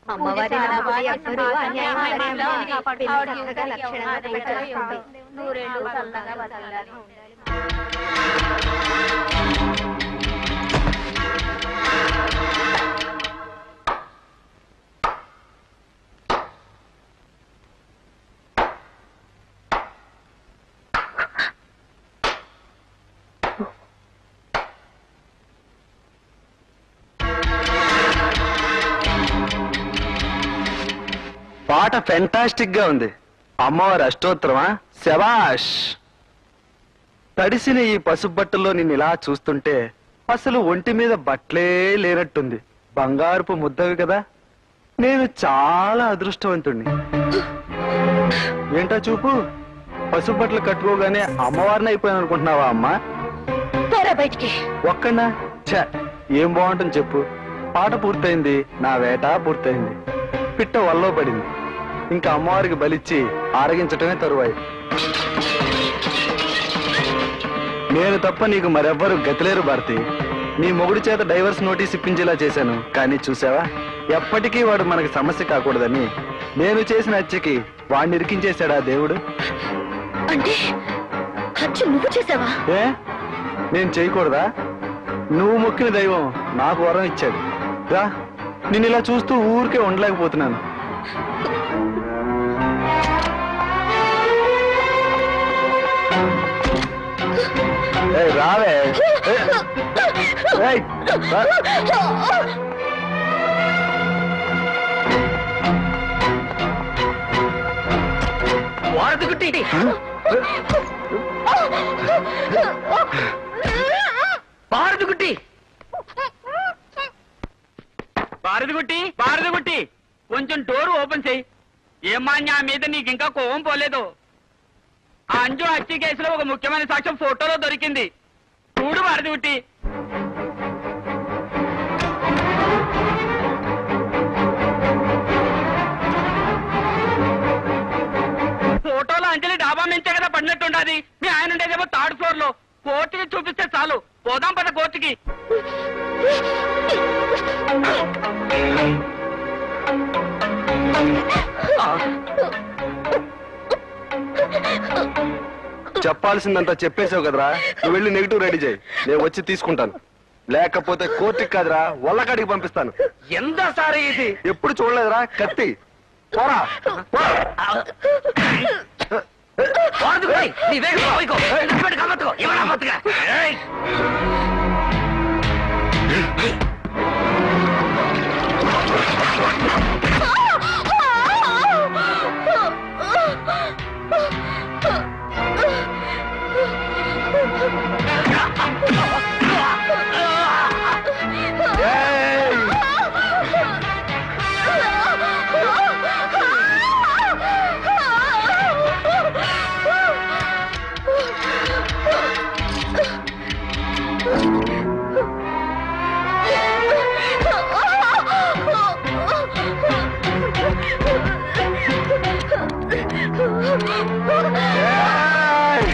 అమ్మవారి చాలా నమ్మకం బాగా ఎవ్వరూ చేస్తున్నారు. అన్యాయం అమ్మాయి చేయరమ్మా. దేవుడిని కాపాడు. పిల్ల దేవుడికి చక్కగా ఎవరికి లక్షణంగా ఎవరికి పెంచేస్తుంది. నూరేళ్ళు చల్లగా బతకాలి. పాట ఫెంటాస్టిక్ గా ఉంది అమ్మవారి అష్టోత్తరమా శబాష్ తడిసిన ఈ పసుపు బట్టల్లో నిన్ను ఇలా చూస్తుంటే అసలు ఒంటి మీద బట్టలే లేనట్టుంది బంగారుపు ముద్దవి కదా నేను చాలా అదృష్టవంతుణ్ణి ఏంటా చూపు పసుపు బట్టలు కట్టుకోగానే అమ్మవారిని అయిపోయాను అనుకుంటున్నావా అమ్మా పోరా బయటికి ఒక్కనా ఛ ఏం బాగుంటుంది చెప్పు పాట పూర్తయింది నా వేట పూర్తయింది పిట్ట వల్లో పడింది ఇంకా అమ్మవారికి బలిచ్చి ఆరగించటమే తరువాయి నేను తప్ప నీకు మరెవ్వరు గతిలేరు భారతి నీ మొగుడి చేత డైవర్స్ నోటీస్ ఇప్పించేలా చేశాను కానీ చూసావా ఎప్పటికీ వాడు మనకి సమస్య కాకూడదని నేను చేసిన హత్యకి వాడిని ఇరికించేశాడా దేవుడు అంటే హత్య నువ్వు చేసావా ఏ నేను చేయకూడదా నువ్వు మొక్కిన దైవం నాకు వరం ఇచ్చాడు రా నిన్ను ఇలా చూస్తూ ఊరికే ఉండలేకపోతున్నాను ఏయ్, రావే ఏయ్, ఏయ్, రా. భారతిగుట్టి భారతిగుట్టి భారతిగుట్టి కొంచెం డోర్ ఓపెన్ చేయి ఏమా నా మీద నీకు ఇంకా కోపం పోలేదు ఆ అంజు హత్య కేసులో ఒక ముఖ్యమైన సాక్ష్యం ఫోటోలో దొరికింది చూడు భారతిగుట్టి ఫోటోలో అంజలి డాబా నుంచే కదా పడినట్టుండది మీ ఆయన ఉండేదేమో థర్డ్ ఫ్లోర్ లో కోర్టుకి చూపిస్తే చాలు పోదాం పద కోర్టుకి చెప్పాల్సిందంతా చెప్పేసావు కదరా నువ్వు వెళ్ళి నెగిటివ్ రెడీ చేయి నేను వచ్చి తీసుకుంటాను లేకపోతే కోర్టుకి కాదురా వల్లకాడికి పంపిస్తాను ఎంత సారీ ఇది ఎప్పుడు చూడలేదురా కత్తి పోరా పో. ఏయ్! ఏయ్!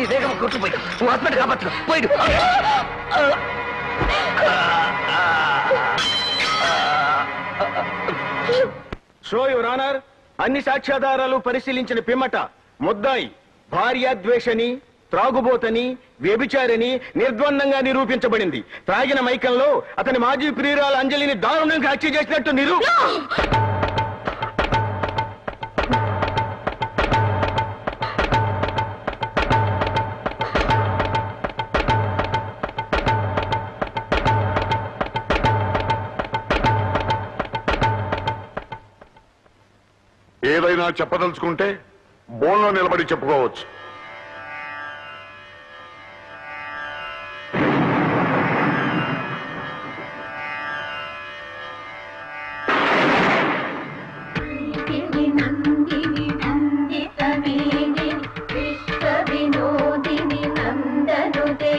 நீ வேகமா கூட்டு போய் உன் ஹஸ்பண்ட் காப்பாத்து போயிடு షో యువర్ ఆనర్ అన్ని సాక్ష్యాధారాలు పరిశీలించిన పిమ్మట ముద్దాయి భార్యాద్వేషని త్రాగుబోతని వ్యభిచారని నిర్ద్వందంగా నిరూపించబడింది త్రాగిన మైకంలో అతని మాజీ ప్రియురాలు అంజలిని దారుణంగా హత్య చేసినట్టు నిరూ ఏదైనా చెప్పదలుచుకుంటే బోన్లో నిలబడి చెప్పుకోవచ్చు నందిని నందితమేని విశ్వ వినోదిని నందనుదే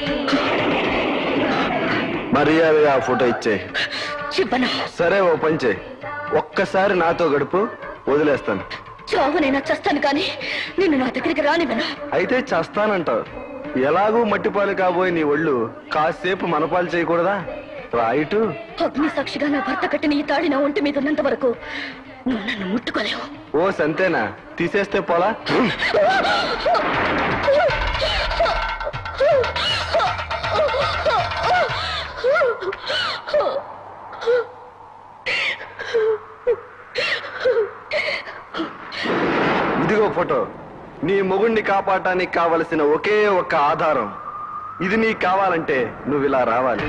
మర్యాదగా ఆ ఫోటో ఇచ్చే చెప్పను సరే ఓ పని చేయి ఒక్కసారి నాతో గడుపు వదిలేస్తాను చావునైనా చస్తాను కానీ నిన్ను నా దగ్గరికి రానివ్వను అయితే చస్తానంటావు ఎలాగూ మట్టిపాలు కాబోయే నీ ఒళ్ళు కాసేపు మనపాలు చేయకూడదా రైటు అగ్ని సాక్షిగా నా భర్త కట్టిన ఈ తాడి నా ఒంటి మీద ఉన్నంత వరకు నువ్వు నన్ను ముట్టుకోలేవు ఓ సంతేనా తీసేస్తే పోలా ఇదిగో ఫోటో నీ మొగుణ్ణి కాపాడటానికి కావలసిన ఒకే ఒక్క ఆధారం ఇది నీకు కావాలంటే నువ్వు ఇలా రావాలి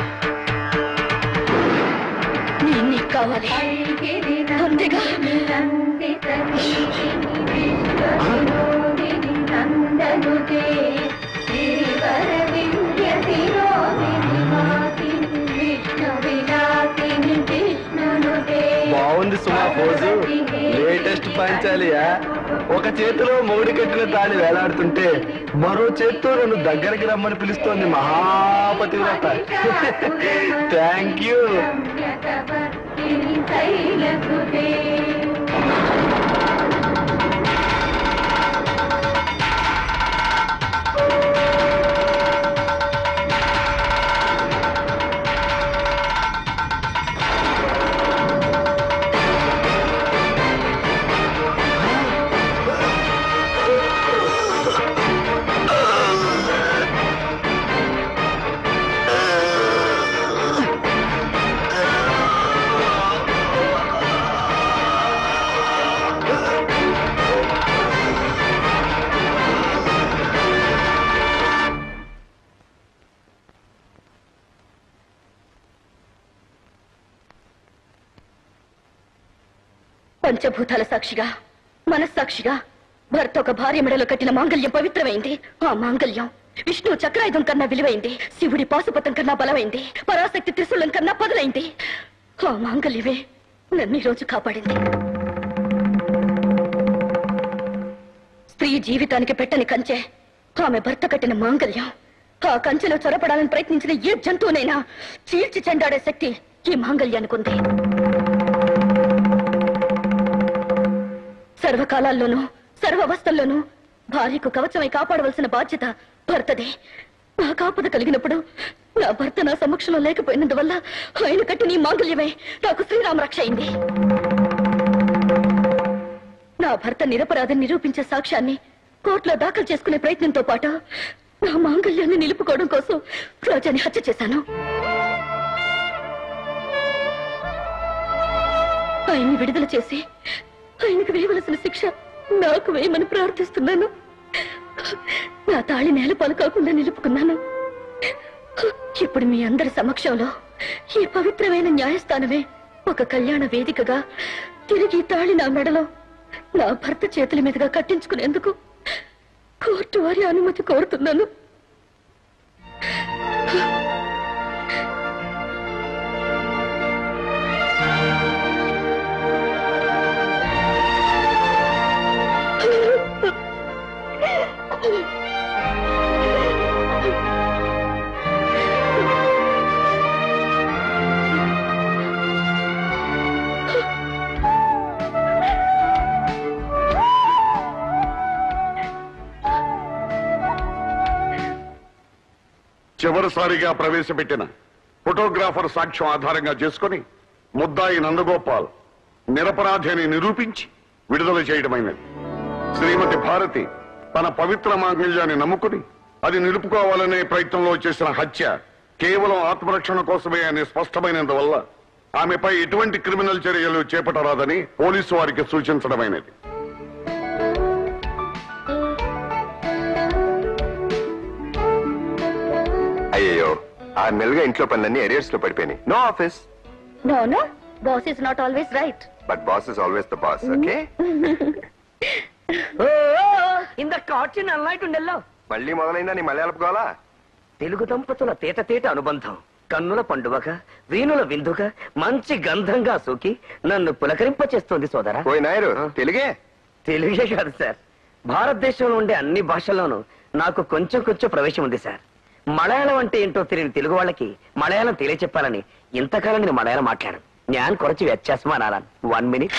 నేను నీకు కావాలి ఐగిరి అంతేగా నందిత నీతిని విశ్వ వినోదిని నందనుదే శ్రీవర వింధ్య శిరోదిని మాతిని విష్ణు విలాసిని విష్ణునుదే బాగుంది సుమా పోజు లేటెస్ట్ పంచాలియా ఒక చేతిలో మొగుడి కట్టిన తాళి వేలాడుతుంటే మరో చేత్తో నన్ను దగ్గరికి రమ్మని పిలుస్తోంది మహాపతివ్రత థ్యాంక్ యూ రమ్యతవర్తిని శైలసుదే పంచభూతాల సాక్షిగా మనస్సాక్షిగా భర్త ఒక భార్య మెడలో కట్టిన మాంగల్యం పవిత్రమైంది ఆ మాంగల్యం విష్ణు చక్రాయుధం కన్నా విలువైంది శివుడి పాశుపతం కన్నా బలమైంది పరాశక్తి త్రిశూలం కన్నా పదులైంది ఆ మాంగల్యమే నన్ను ఈ రోజు కాపాడింది స్త్రీ జీవితానికి పెట్టని కంచె ఆమె భర్త కట్టిన మాంగల్యం ఆ కంచెలో చొరపడాలని ప్రయత్నించిన ఏ జంతువునైనా చీల్చి చెండాడే శక్తి ఈ మాంగల్యానికి ఉంది సర్వకాలాల్లోనూ సర్వవస్థల్లోనూ భార్యకు కవచమై కాపాడవలసిన బాధ్యత భర్తదే నా కాపద కలిగినప్పుడు నా భర్త నా సమక్షంలో లేకపోయినందువల్ల ఆయన కట్టి నీ మాంగల్యమే నాకు శ్రీరామ రక్ష అయింది నా భర్త నిరపరాధిని నిరూపించే సాక్ష్యాన్ని కోర్టులో దాఖలు చేసుకునే ప్రయత్నంతో పాటు నా మాంగల్యాన్ని నిలుపుకోవడం కోసం రాజాని హత్య చేశాను ఆయన్ని విడుదల చేసి ఆయనకు వేయవలసిన శిక్ష నాకు వేయమని ప్రార్థిస్తున్నాను నా తాళి నేలపాలు కాకుండా నిలుపుకున్నాను ఇప్పుడు మీ అందరి సమక్షంలో ఈ పవిత్రమైన న్యాయస్థానమే ఒక కళ్యాణ వేదికగా తిరిగి ఈ తాళి నా మెడలో నా భర్త చేతుల మీదుగా కట్టించుకునేందుకు కోర్టు వారి అనుమతి కోరుతున్నాను చివరిసారిగా ప్రవేశపెట్టిన ఫోటోగ్రాఫర్ సాక్ష్యం ఆధారంగా చేసుకుని ముద్దాయి నందగోపాల్ నిరపరాధి అని నిరూపించి విడుదల చేయడమైనది శ్రీమతి భారతి తన పవిత్ర మాంగళ్యాన్ని నమ్ముకుని అది నిలుపుకోవాలనే ప్రయత్నంలో చేసిన హత్య కేవలం ఆత్మరక్షణ కోసమే అని స్పష్టమైనందువల్ల ఆమెపై ఎటువంటి క్రిమినల్ చర్యలు చేపట్టరాదని పోలీసు వారికి సూచించడమైనది అయ్యో ఆరు నెలలుగా ఇంట్లో పనులన్నీ ఎరియర్స్ లో పడిపోయినాయి no office no no boss is not always right but boss is always the boss okay ఓ ఇంద కాచిన అల్లాయిట్ ఉండెల్లో మళ్ళీ మొదలైందా నీ మలయాళపు గోలా తెలుగు దంపతుల తేట తేట అనుబంధం కన్నుల పండువగా వీణుల విందుగా మంచి గంధంగా సోకి నన్ను పులకరింపచేస్తోంది సోదరా పోయి నాయరు తెలుగే తెలుగే కాదు సార్ భారతదేశంలో ఉండే అన్ని భాషల్లోనూ నాకు కొంచెం కొంచెం ప్రవేశం ఉంది సార్ మలయాళం అంటే ఏంటో తెలియని తెలుగు వాళ్ళకి మలయాళం తెలియచెప్పాలని ఇంతకాలం నేను మలయాళం మాట్లాడాను ഞാൻ കുറച്ച് വ്യത്യാസമാണ് വൺ മിനിറ്റ്